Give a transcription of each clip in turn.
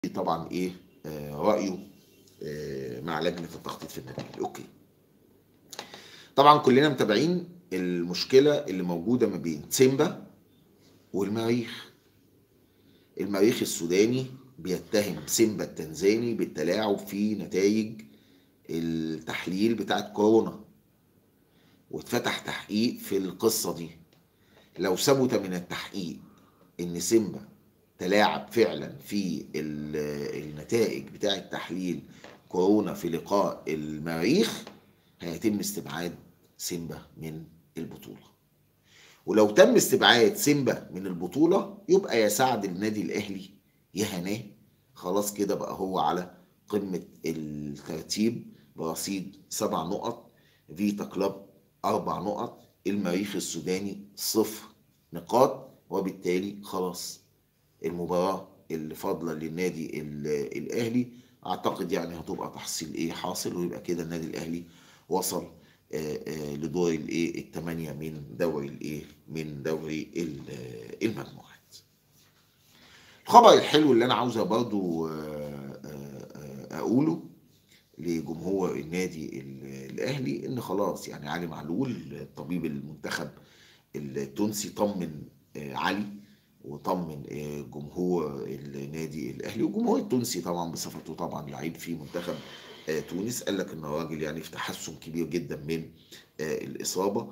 طبعا ايه آه رايه آه مع لجنه التخطيط في النتائج اوكي طبعا كلنا متابعين المشكله اللي موجوده ما بين سيمبا والمريخ المريخ السوداني بيتهم سيمبا التنزاني بالتلاعب في نتائج التحليل بتاعت كورونا واتفتح تحقيق في القصه دي لو ثبت من التحقيق ان سيمبا تلاعب فعلا في النتائج بتاعه تحليل كورونا في لقاء المريخ هيتم استبعاد سيمبا من البطوله ولو تم استبعاد سيمبا من البطوله يبقى يا سعد النادي الاهلي يا هناه خلاص كده بقى هو على قمه الترتيب برصيد سبع نقط فيتا كلوب اربع نقط المريخ السوداني صفر نقاط وبالتالي خلاص المباراة اللي فاضلة للنادي الأهلي أعتقد يعني هتبقى تحصيل إيه حاصل ويبقى كده النادي الأهلي وصل لدور الإيه الثمانية من دوري الإيه من دوري المجموعات. الخبر الحلو اللي أنا عاوزة برضو أقوله لجمهور النادي الأهلي إن خلاص يعني علي معلول طبيب المنتخب التونسي طمن علي وطمن جمهور النادي الاهلي والجمهور التونسي طبعا بصفته طبعا لعيب في منتخب تونس قال لك ان الراجل يعني في تحسن كبير جدا من الاصابه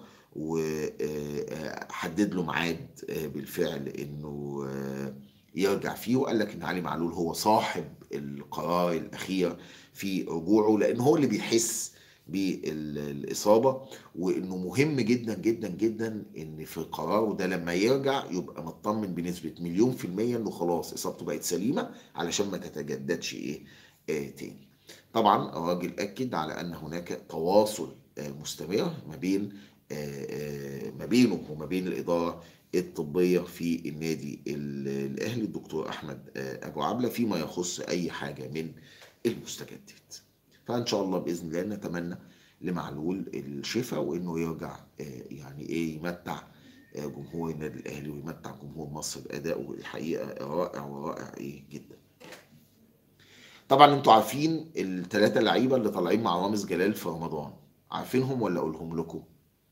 وحدد له ميعاد بالفعل انه يرجع فيه وقال لك ان علي معلول هو صاحب القرار الاخير في رجوعه لان هو اللي بيحس بالاصابه وانه مهم جدا جدا جدا ان في قراره ده لما يرجع يبقى مطمن بنسبه مليون في الميه انه خلاص اصابته بقت سليمه علشان ما تتجددش ايه آه تاني. طبعا الراجل اكد على ان هناك تواصل آه مستمر ما بين آه ما بينه وما بين الاداره الطبيه في النادي الاهلي الدكتور احمد ابو عبله فيما يخص اي حاجه من المستجدات. فان شاء الله باذن الله نتمنى لمعلول الشفاء وانه يرجع يعني ايه يمتع جمهور النادي الاهلي ويمتع جمهور مصر بادائه الحقيقه رائع ورائع ايه جدا. طبعا انتوا عارفين الثلاثه لعيبه اللي طالعين مع رامز جلال في رمضان عارفينهم ولا اقولهم لكم؟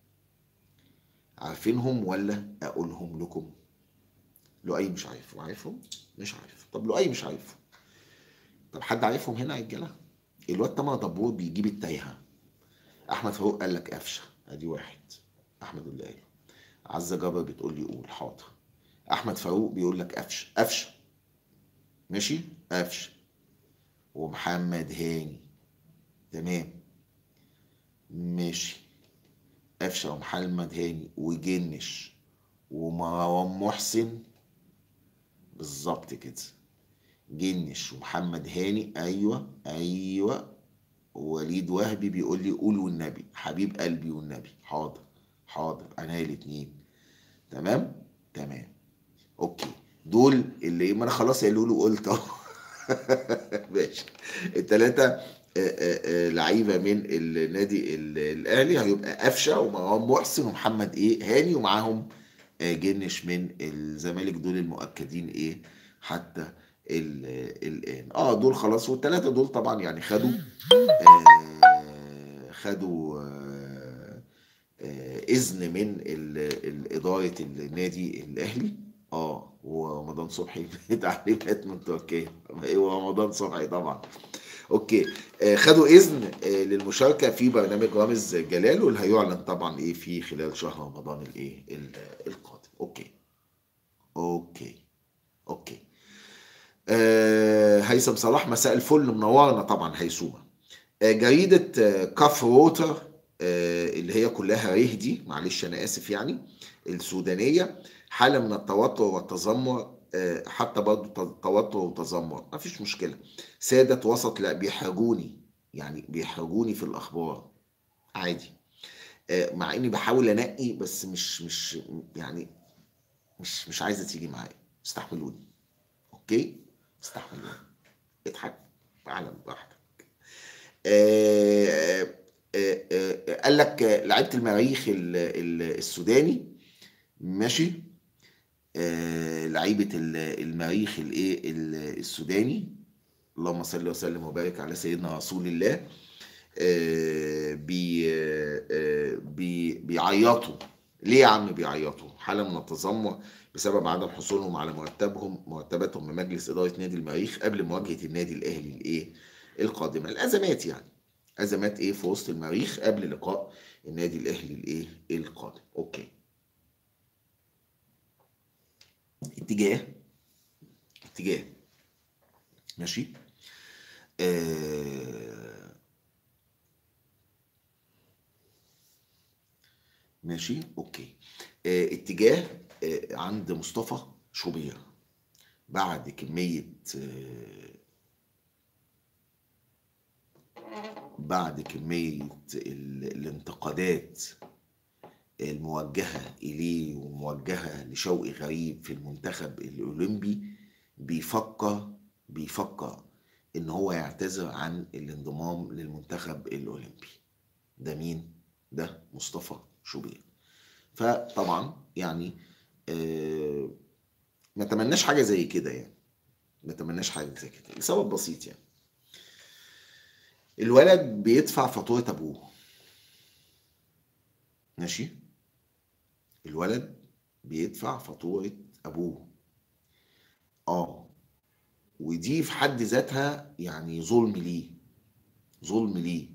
عارفينهم ولا اقولهم لكم؟ لؤي مش عارفه عارفهم؟ مش عارف طب لؤي مش عارفه طب حد عارفهم هنا يا رجاله؟ الواد تامر دبور بيجيب التايهه احمد فاروق قال لك قفشه ادي واحد احمد اللي قال عزه جابر بتقول لي قول حاضر احمد فاروق بيقول لك قفشه قفشه ماشي قفشه ومحمد هاني تمام ماشي قفشه ومحمد هاني وجنش ومروان محسن بالظبط كده جنش ومحمد هاني ايوه ايوه وليد وهبي بيقول لي قول والنبي حبيب قلبي والنبي حاضر حاضر انا الاتنين تمام تمام اوكي دول اللي ما انا خلاص قالوا له قلت اهو ماشي الثلاثه لعيبه من النادي الاهلي هيبقى قفشه ومروان محسن ومحمد ايه هاني ومعاهم جنش من الزمالك دول المؤكدين ايه حتى الان اه دول خلاص والثلاثه دول طبعا يعني خدوا آه خدوا آه آه اذن من اداره النادي الاهلي اه ورمضان صبحي تعليمات من تركيا ايوه رمضان صبحي طبعا اوكي آه خدوا اذن آه للمشاركه في برنامج رامز جلال واللي هيعلن طبعا ايه في خلال شهر رمضان الايه القادم اوكي اوكي اوكي آه هيثم صلاح مساء الفل منورنا طبعا هيسومه آه جريده آه كاف روتر اللي هي كلها ره دي معلش انا اسف يعني السودانيه حاله من التوتر والتذمر حتى برضه توتر وتذمر ما فيش مشكله ساده وسط لا بيحرجوني يعني بيحرجوني في الاخبار عادي مع اني بحاول انقي بس مش مش يعني مش مش عايزه تيجي معايا استحملوني اوكي استحملوني اضحك اعلم براحتك قال لك لعيبه المريخ السوداني ماشي لعيبه المريخ الايه السوداني اللهم صل وسلم وبارك على سيدنا رسول الله آه، بي آه، بي بيعيطوا ليه يا عم بيعيطوا حاله من التذمر بسبب عدم حصولهم على مرتبهم مرتباتهم من مجلس اداره نادي المريخ قبل مواجهه النادي الاهلي الايه القادمه الازمات يعني ازمات ايه في وسط المريخ قبل لقاء النادي الاهلي الايه القادم اوكي اتجاه اتجاه ماشي آه ماشي اوكي آه اتجاه آه عند مصطفى شوبير بعد كمية آه بعد كمية الانتقادات الموجهة إليه وموجهة لشوقي غريب في المنتخب الأولمبي بيفكر بيفكر إن هو يعتذر عن الانضمام للمنتخب الأولمبي ده مين؟ ده مصطفى شوبير فطبعا يعني آه ما تمناش حاجة زي كده يعني ما تمناش حاجة زي كده لسبب بسيط يعني الولد بيدفع فاتورة أبوه ماشي الولد بيدفع فاتورة أبوه اه ودي في حد ذاتها يعني ظلم ليه ظلم ليه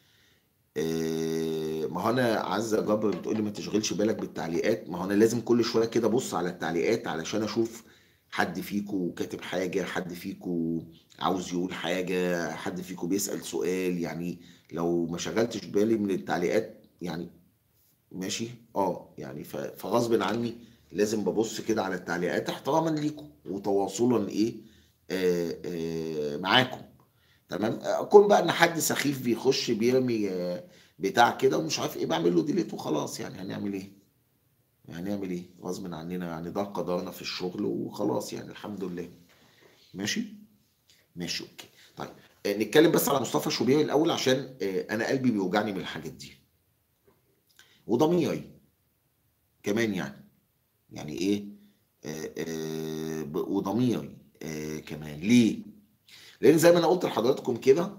آه ما هو انا عزه جبر بتقول لي ما تشغلش بالك بالتعليقات ما هو انا لازم كل شويه كده ابص على التعليقات علشان اشوف حد فيكو كاتب حاجه حد فيكو عاوز يقول حاجه حد فيكو بيسال سؤال يعني لو ما شغلتش بالي من التعليقات يعني ماشي اه يعني فغصب عني لازم ببص كده على التعليقات احتراما ليكم وتواصلا ايه آه آه معاكم تمام كون بقى ان حد سخيف بيخش بيرمي آه بتاع كده ومش عارف ايه بعمل له ديليت وخلاص يعني هنعمل ايه هنعمل ايه غصب عننا يعني ده قدرنا في الشغل وخلاص يعني الحمد لله ماشي ماشي اوكي طيب نتكلم بس على مصطفى شوبير الاول عشان انا قلبي بيوجعني من الحاجات دي وضميري كمان يعني يعني ايه آه آه وضميري آه كمان ليه لان زي ما انا قلت لحضراتكم كده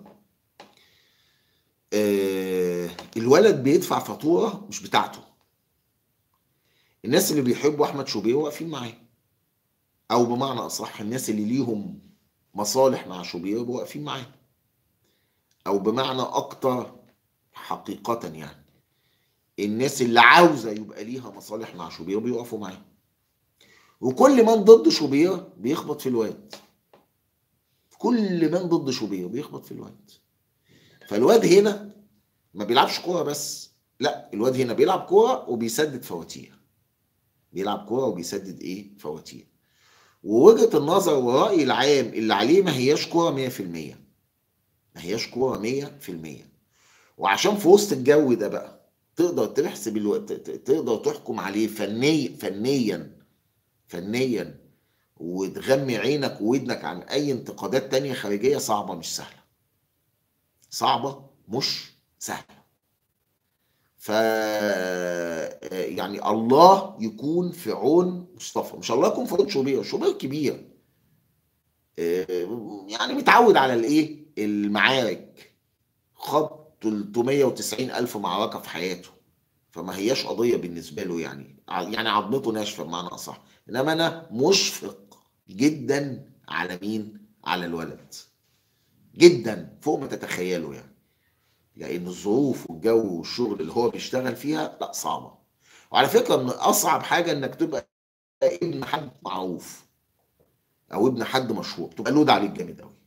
آه الولد بيدفع فاتوره مش بتاعته الناس اللي بيحبوا احمد شوبير واقفين معاه او بمعنى اصح الناس اللي ليهم مصالح مع شوبير واقفين معاه او بمعنى اكتر حقيقه يعني الناس اللي عاوزه يبقى ليها مصالح مع شوبير بيقفوا معاه وكل من ضد شوبير بيخبط في الواد كل من ضد شوبير بيخبط في الواد فالواد هنا ما بيلعبش كوره بس لا الواد هنا بيلعب كوره وبيسدد فواتير بيلعب كوره وبيسدد ايه فواتير ووجهه النظر والراي العام اللي عليه ما هياش كوره 100% ما هياش كوره 100% وعشان في وسط الجو ده بقى تقدر تحسب الوقت تقدر تحكم عليه فني فنيا فنيا وتغمي عينك وودنك عن اي انتقادات تانية خارجية صعبة مش سهلة صعبة مش سهلة ف يعني الله يكون في عون مصطفى مش الله يكون في عون شوبير شوبير كبير يعني متعود على الايه المعارك خط 390 ألف معركة في حياته فما هياش قضية بالنسبة له يعني يعني عظمته ناشفة بمعنى أصح إنما أنا مشفق جدا على مين؟ على الولد جدا فوق ما تتخيلوا يعني لأن الظروف والجو والشغل اللي هو بيشتغل فيها لا صعبة وعلى فكرة من أصعب حاجة إنك تبقى ابن حد معروف أو ابن حد مشهور تبقى لود عليك جامد أوي